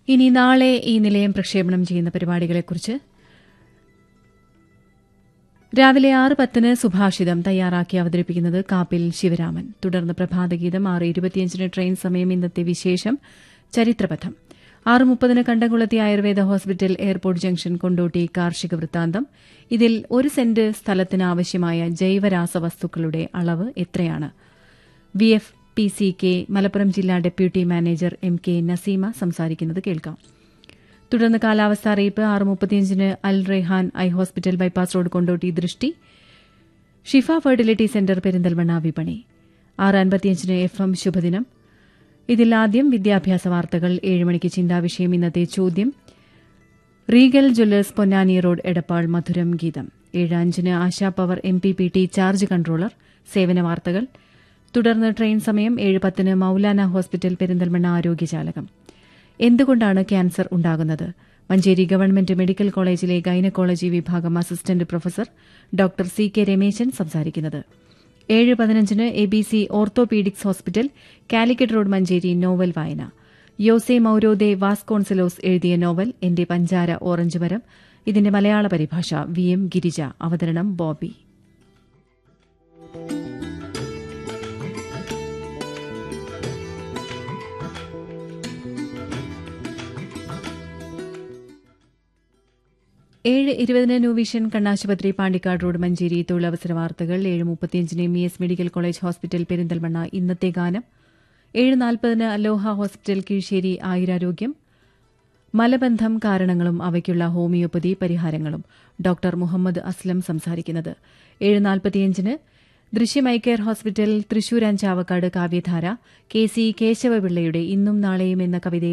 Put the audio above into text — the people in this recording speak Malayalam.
ഇനി നാളെ ഈ നിലയം പ്രക്ഷേപണം ചെയ്യുന്ന പരിപാടികളെക്കുറിച്ച് രാവിലെ ആറ് പത്തിന് സുഭാഷിതം തയ്യാറാക്കി അവതരിപ്പിക്കുന്നത് കാപ്പിൽ ശിവരാമൻ തുടർന്ന് പ്രഭാതഗീതം ആറ് ഇരുപത്തിയഞ്ചിന് ട്രെയിൻ സമയം ഇന്നത്തെ വിശേഷം ചരിത്രപഥം ആറ് മുപ്പതിന് Kandamkulathy Ayurveda hospital airport junction Kondotty കാർഷിക വൃത്താന്തം ഇതിൽ ഒരു സെന്റ് സ്ഥലത്തിന് ആവശ്യമായ ജൈവരാസവസ്തുക്കളുടെ അളവ് എത്രയാണ് V F P C K Malappuram ജില്ലാ deputy manager M K Naseema സംസാരിക്കുന്നത് കേൾക്കാം തുടർന്ന് കാലാവസ്ഥ അറിയിപ്പ് ആറ് മുപ്പത്തിയഞ്ചിന് Al Rehan eye hospital bypass road Kondotty Drishti Shifa fertility centre Perinthalmanna വിപണി ആറ് അൻപത്തിയഞ്ചിന് എഫ് എം ശുഭദിനം ഇതിൽ ആദ്യം വിദ്യാഭ്യാസ വാർത്തകൾ ഏഴ് മണിക്ക് ചിന്താവിഷയം ഇന്നത്തെ ചോദ്യം Regal jewellers Ponnani road Edappal മധുരം ഗീതം ഏഴ് അഞ്ചിന് Asha power M P P T charge controller സേവന വാർത്തകൾ തുടർന്ന് ട്രെയിൻ സമയം ഏഴ് പത്തിന് മൌലാന ഹോസ്പിറ്റൽ പെരിന്തൽമണ്ണ ആരോഗ്യജാലകം എന്തുകൊണ്ടാണ് ക്യാൻസർ ഉണ്ടാകുന്നത് മഞ്ചേരി ഗവൺമെന്റ് മെഡിക്കൽ കോളേജിലെ ഗൈനക്കോളജി വിഭാഗം assistant professor doctor C K Rameshan സംസാരിക്കുന്നത് ഏഴ് പതിനഞ്ചിന് A B C orthopaedics hospital Calicut road Manjeri novel വായന യോസെ മൌരോദെ വാസ്കോൺസലോസ് എഴുതിയ നോവൽ എന്റെ പഞ്ചാര ഓറഞ്ച് മരം ഇതിന്റെ മലയാള പരിഭാഷ വി എം ഗിരിജ അവതരണം ബോബി ഏഴ് ഇരുപതിന് ന്യൂ വിഷൻ കണ്ണാശുപത്രി പാണ്ടിക്കാട് റോഡ് മഞ്ചേരി തൊഴിലവസര വാർത്തകൾ ഏഴ് മുപ്പത്തിയഞ്ചിന് M E S medical college hospital Perinthalmanna ഇന്നത്തെ ഗാനം ഏഴ് നാൽപ്പതിന് അലോഹ ഹോസ്പിറ്റൽ കീഴ്ശ്ശേരി ആയുരാരോഗ്യം മലബന്ധം കാരണങ്ങളും അവയ്ക്കുള്ള ഹോമിയോപ്പതി പരിഹാരങ്ങളും ഡോക്ടർ മുഹമ്മദ് അസ്ലം സംസാരിക്കുന്നത് ഏഴ് നാൽപ്പത്തിയഞ്ചിന് Drishyam eye care hospital Thrissur അഞ്ചാവക്കാട് കാവ്യധാര കെ സി കേശവപിള്ളയുടെ ഇന്നും നാളെയും എന്ന കവിതയിൽ